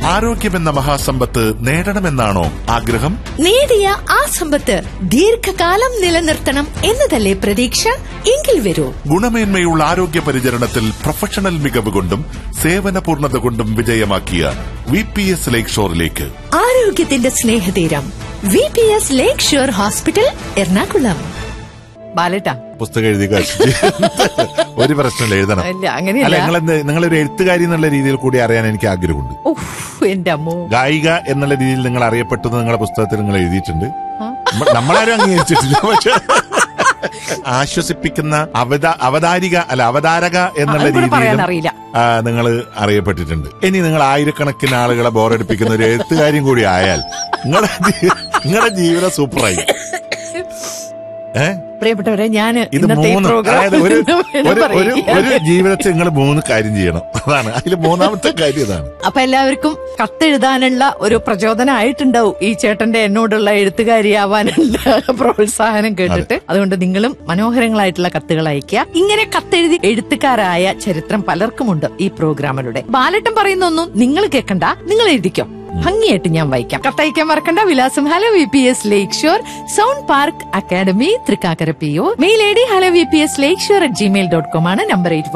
ആരോഗ്യമെന്ന മഹാസമ്പത്ത് നേടണമെന്നാണോ ആഗ്രഹം നേടിയ ആ സമ്പത്ത് ദീർഘകാലം നിലനിർത്തണം എന്നതല്ലേ പ്രതീക്ഷ എങ്കിൽ വരൂ ഗുണമേന്മയുള്ള ആരോഗ്യ പരിചരണത്തിൽ പ്രൊഫഷണൽ മികവ് കൊണ്ടും സേവന പൂർണ്ണത കൊണ്ടും വിജയമാക്കിയ വി പി എസ് ലേക്ക് ഷോറിലേക്ക് ആരോഗ്യത്തിന്റെ സ്നേഹതീരം V P S lake shore hospital Ernakulam ബാലേട്ടാ പുസ്തകം എഴുതി കഴിച്ച് ഒരു പ്രശ്നമില്ല എഴുതണം ഇല്ല അങ്ങനെയല്ല അല്ല നിങ്ങൾ നിങ്ങളൊരു എഴുത്തുകാരി എന്നുള്ള രീതിയിൽ കൂടി അറിയാൻ എനിക്ക് ആഗ്രഹമുണ്ട് ഉഫ്, എന്റെ അമ്മോ ഗായിക എന്നുള്ള രീതിയിൽ നിങ്ങൾ അറിയപ്പെട്ടത് നിങ്ങളുടെ പുസ്തകത്തിൽ നിങ്ങൾ എഴുതിയിട്ടുണ്ട് നമ്മ- നമ്മളാരും അംഗീകരിച്ചിട്ടില്ല പക്ഷെ ആശ്വസിപ്പിക്കുന്ന അവതാ അവതാരിക അല്ല അവതാരക എന്നുള്ള അതും കൂടി പറയാൻ രീതിയിലും അറിയില്ല നിങ്ങൾ അറിയപ്പെട്ടിട്ടുണ്ട് ഇനി നിങ്ങൾ ആയിരക്കണക്കിന് ആളുകളെ ബോറടിപ്പിക്കുന്ന ഒരു എഴുത്തുകാരിയും കൂടി ആയാൽ നിങ്ങളുടെ ജീ- നിങ്ങളുടെ ജീവിതം സൂപ്പറായി ഏ പ്രിയപ്പെട്ടവരെ ഞാൻ ഇത് ഇന്നത്തെ ഈ മൂന്ന് പ്രോഗ്രാം അതായത് ഒരു ഒരു ഒരു പറയുകയാണ്. ഒരു ജീവിതത്തിൽ നിങ്ങൾ മൂന്ന് കാര്യം ചെയ്യണം അതാണ് അതിൽ മൂന്നാമത്തെ കാര്യം ഇതാണ് അപ്പൊ എല്ലാവർക്കും കത്തെഴുതാനുള്ള ഒരു പ്രചോദനമായിട്ടുണ്ടാവും ഈ ചേട്ടന്റെ എന്നോടുള്ള എഴുത്തുകാരിയാവാനുള്ള പ്രോത്സാഹനം കേട്ടിട്ട് അതുകൊണ്ട് നിങ്ങളും മനോഹരങ്ങളായിട്ടുള്ള കത്തുകൾ അയക്കുക ഇങ്ങനെ കത്തെഴുതി എഴുത്തുകാരായ ചരിത്രം പലർക്കുമുണ്ട് ഈ പ്രോഗ്രാമിലൂടെ ബാലട്ടം പറയുന്ന ഒന്നും നിങ്ങൾ കേൾക്കണ്ട നിങ്ങൾ എഴുതിക്കോ ഭംഗിയായിട്ട് ഞാൻ വായിക്കാം കത്തയക്കാൻ മറക്കണ്ട വിലാസം hello V P S lake shore sound park academy Thrikkakara P O mail I D hello V P S lake shore at Gmail dot com ആണ് നമ്പർ എയ്റ്റ്